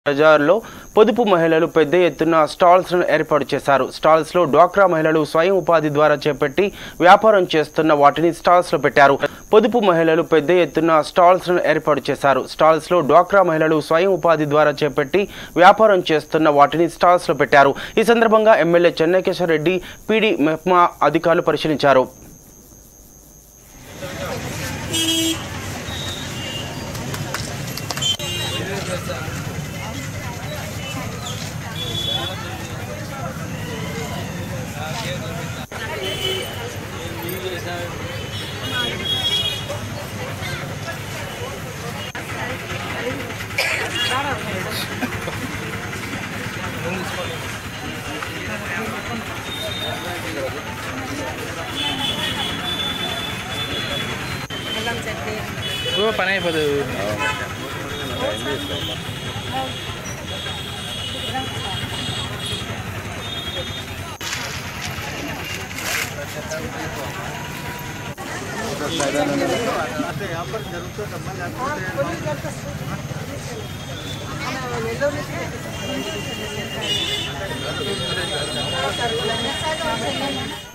బజార్లో పొదుపు మహిళలు పెద్ద ఎత్తున స్టాల్స్ను ఏర్పాటు చేశారు స్టాల్స్లో డ్వాక్రా మహిళలు స్వయం ఉపాధి ద్వారా చేపట్టి వ్యాపారం చేస్తున్న వాటిని స్టాల్స్లో పెట్టారు పొదుపు మహిళలు పెద్ద ఎత్తున స్టాల్స్ను ఏర్పాటు చేశారు స్టాల్స్లో డ్వాక్రా మహిళలు స్వయం ఉపాధి ద్వారా చేపట్టి వ్యాపారం చేస్తున్న వాటిని స్టాల్స్లో పెట్టారు ఈ సందర్భంగా ఎమ్మెల్యే చెన్నకేశ్వర రెడ్డి పీడీ మెప్మా అధికారులు పరిశీలించారు పని అయిపోతుంది నెల్లూరు